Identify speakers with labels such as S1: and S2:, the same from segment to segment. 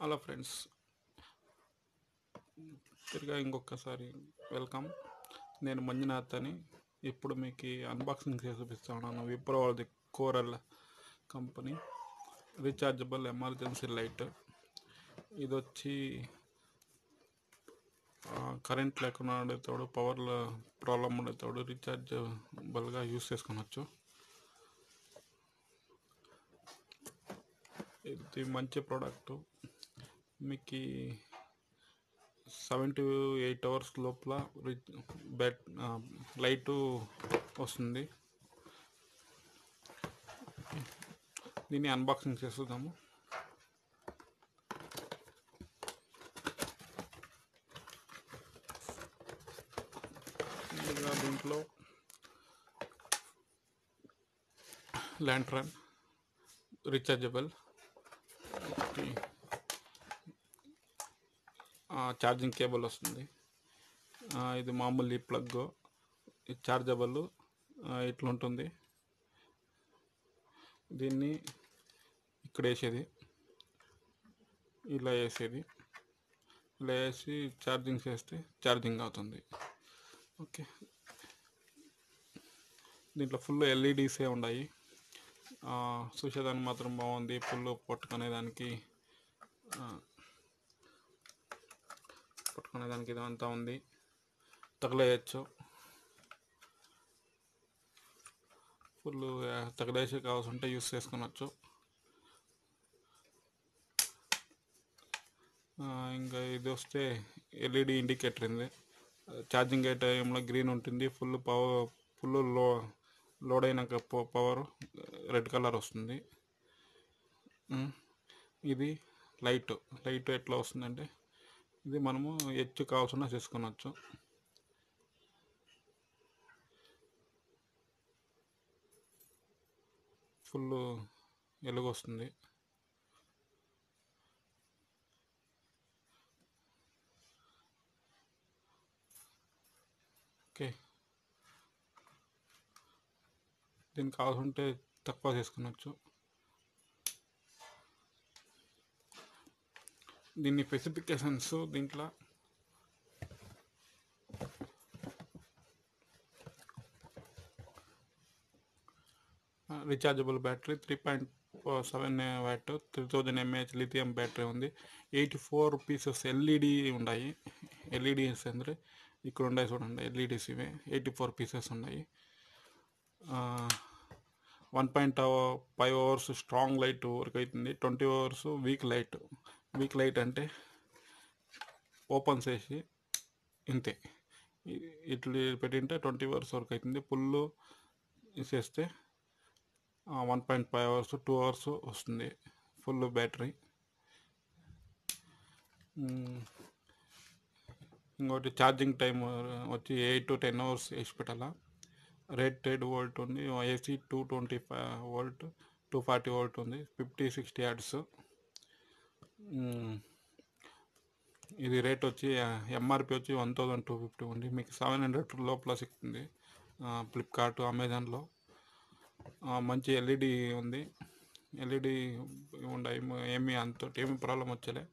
S1: hello friends తిరిగా ఇంకొకసారి welcome నేను మంజునాథ్ అని ఇప్పుడు మీకు అన్బాక్సింగ్ చేసి చూపిస్తున్నాను విప్రో వాళ్ళది coral company rechargeable emergency light ఇది వచ్చి కరెంట్ లేకుండా ఉండేతోడు పవర్ ప్రాబ్లం ఉండేతోడు రీఛార్జబుల్గా యూస్ చేసుకోవచ్చు ఇది మంచి ప్రోడక్ట్ మీకు సెవెన్ టు ఎయిట్ అవర్స్ లోపల బ్యాట్ లైట్ వస్తుంది దీన్ని అన్బాక్సింగ్ చేస్తున్నాము ముందుగా దీంట్లో ల్యాంట్రన్ రీఛార్జబుల్ ఛార్జింగ్ కేబుల్ వస్తుంది ఆ, ఇది మామూలు ప్లగ్ ఛార్జబుల్ ఇట్లా ఉంటుంది దీన్ని ఇక్కడ వేసేది ఇలా వేసేది ఇలా వేసి ఛార్జింగ్ చేస్తే ఛార్జింగ్ అవుతుంది ఓకే దీంట్లో ఫుల్ ఎల్ఈడీసే ఉన్నాయి ఆ, చూసేదానికి మాత్రం బాగుంది ఫుల్ పట్టుకునే దానికి ఆ, పట్టుకునే దానికి ఇదంతా ఉంది తగలేయచ్చు ఫుల్ తగలేసి కావాల్సి ఉంటే యూస్ చేసుకునొచ్చు ఆ, ఇంకా ఇది వస్తే ఎల్ఈడి ఇండికేటర్ ఉంది ఛార్జింగ్ అయ్యే టైంలో గ్రీన్ ఉంటుంది ఫుల్ పవర్ ఫుల్ లో లోడ్ అయినాక పవర్ రెడ్ కలర్ వస్తుంది ఉమ్, ఇది లైట్ లైట్ ఎట్లా వస్తుందంటే ఇది మనము హెచ్చు కావాల్సిన చేసుకునొచ్చు ఫుల్ వెలుగు వస్తుంది ఓకే దీనికి కావాల్సి ఉంటే తక్కువ చేసుకునొచ్చు దీని స్పెసిఫికేషన్స్ దీంట్లో rechargeable battery three point seven watt three thousand mAh lithium battery ఉంది ఎయిటీ ఫోర్ పీసెస్ ఎల్ఈడి ఉన్నాయి ఎల్ఈడిస్ ಅಂದರೆ ఇక్కడ ఉన్నాయి చూడండి ఎల్ఈడిస్ ఇవే ఎయిటీ ఫోర్ పీసెస్ ఉన్నాయి one point five hours strong light work అవుతుంది twenty hours weak light weak light అంటే ఓపెన్ చేసి ఇంతే ఇ- ఇట్లా పెట్టింటే ట్వంటీ అవర్స్ వరకు అవుతుంది ఫుల్ చేస్తే one point five hours two hours వస్తుంది ఫుల్ బ్యాటరీ ఇంకోటి ఛార్జింగ్ టైం వచ్చి ఎయిట్ టు టెన్ అవర్స్ వేసి పెట్టాలా రేటెడ్ వోల్ట్ ఉంది AC two twenty five volt two forty volt ఉంది ఫిఫ్టీ సిక్స్టీ యాడ్స్ ఇది రేట్ వచ్చి ఎంఆర్పి వచ్చి వన్ థౌజండ్ టూ ఫిఫ్టీ ఉంది మీకు సెవెన్ హండ్రెడ్ లోపల సిక్తుంది ఫ్లిప్కార్ట్ అమెజాన్లో మంచి ఎల్ఈడి ఉంది ఎల్ఈడి ఉన్నాయి ఏమీ అంత ఏమీ ప్రాబ్లం వచ్చలే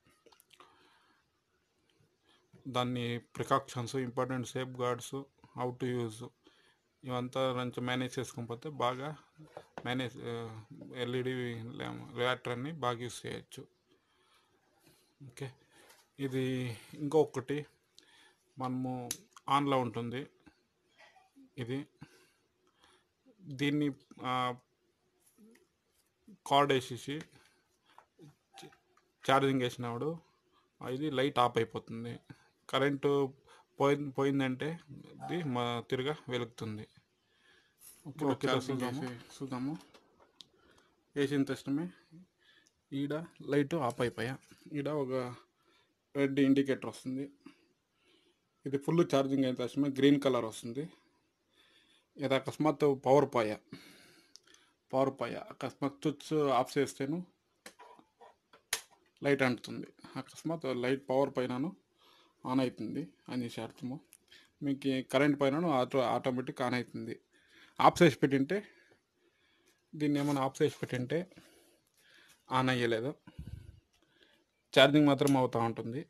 S1: దాన్ని precautions important safeguards how to use ఇవంతా కొంచెం మేనేజ్ చేసుకోకపోతే బాగా మేనేజ్ ఎల్ఈడి రియాక్టర్ని బాగా యూస్ చేయొచ్చు ఓకే ఇది ఇంకొకటి మనము ఆన్లో ఉంటుంది ఇది దీన్ని కార్డ్ వేసేసి ఛార్జింగ్ వేసినప్పుడు ఇది లైట్ ఆఫ్ అయిపోతుంది కరెంటు పోయి పోయిందంటే ఇది మా తిరగా వెలుగుతుంది ఇప్పుడు చూద్దాము చూద్దాము వేసిన తక్షణమే ఈడ లైట్ ఆఫ్ అయిపోయా ఈడ ఒక రెడ్ ఇండికేటర్ వస్తుంది ఇది ఫుల్ ఛార్జింగ్ అయిన తక్షణమే గ్రీన్ కలర్ వస్తుంది ఇది అకస్మాత్ పవర్ పోయా పవర్ పోయా అకస్మాత్ స్విచ్ ఆఫ్ చేస్తేను లైట్ అంటుతుంది అకస్మాత్ లైట్ పవర్ పైనను ఆన్ అవుతుంది అని చేసే అర్థము మీకు కరెంట్ పైన ఆటో ఆటోమేటిక్ ఆన్ అవుతుంది ఆఫ్ చేసి పెట్టింటే దీన్ని ఏమైనా ఆఫ్ చేసి పెట్టింటే ఆన్ అయ్యలేదు ఛార్జింగ్ మాత్రం అవుతూ ఉంటుంది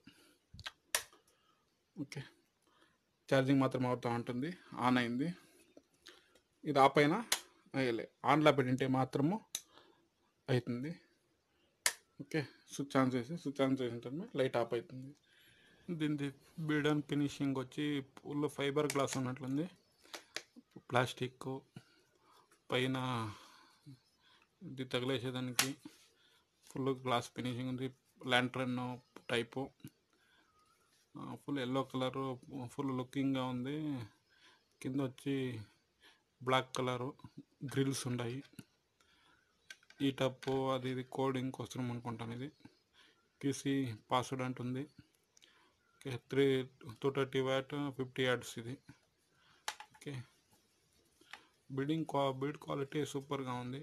S1: ఓకే ఛార్జింగ్ మాత్రం అవుతూ ఉంటుంది ఆన్ అయింది ఇది ఆఫ్ అయినా అయ్యలే ఆన్లో పెట్టింటే మాత్రము అవుతుంది ఓకే స్విచ్ ఆన్ చేసి స్విచ్ ఆన్ చేసిన తర్వాత లైట్ ఆఫ్ అవుతుంది దీనిది బీడ్ అండ్ ఫినిషింగ్ వచ్చి ఫుల్ ఫైబర్ గ్లాస్ ఉన్నట్లుంది ప్లాస్టిక్ పైన ఇది తగిలేసేదానికి ఫుల్ గ్లాస్ ఫినిషింగ్ ఉంది lantern type full yellow colour full లుకింగ్గా ఉంది కింద వచ్చి బ్లాక్ కలరు గ్రిల్స్ ఉన్నాయి ఈ టప్పు అది ఇది కోడింగ్ కోసం అనుకుంటాను ఇది క్యూసీ పాస్వర్డ్ అంటుంది okay three two thirty watt fifty యాడ్స్ ఇది ఓకే బిల్డింగ్ క్వా బిల్డ్ క్వాలిటీ సూపర్గా ఉంది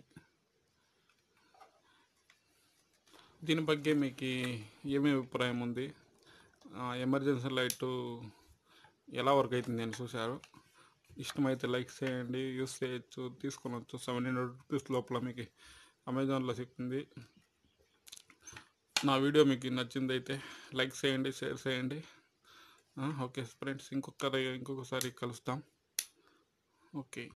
S1: దీని ಬಗ್ಗೆ మీకు ఏమి అభిప్రాయం ఉంది ఎమర్జెన్సీ లైట్ ఎలా వర్క్ అవుతుంది అని చూశారు ఇష్టమైతే లైక్ చేయండి యూస్ చేయొచ్చు తీసుకొనొచ్చు సెవెన్ హండ్రెడ్ రూపీస్ లోపల మీకు అమెజాన్లో సిక్కింది నా వీడియో మీకు నచ్చింది అయితే లైక్ చేయండి షేర్ చేయండి ఓకే ఫ్రెండ్స్ ఇంకొక ఇంకొకసారి కలుస్తాం ఓకే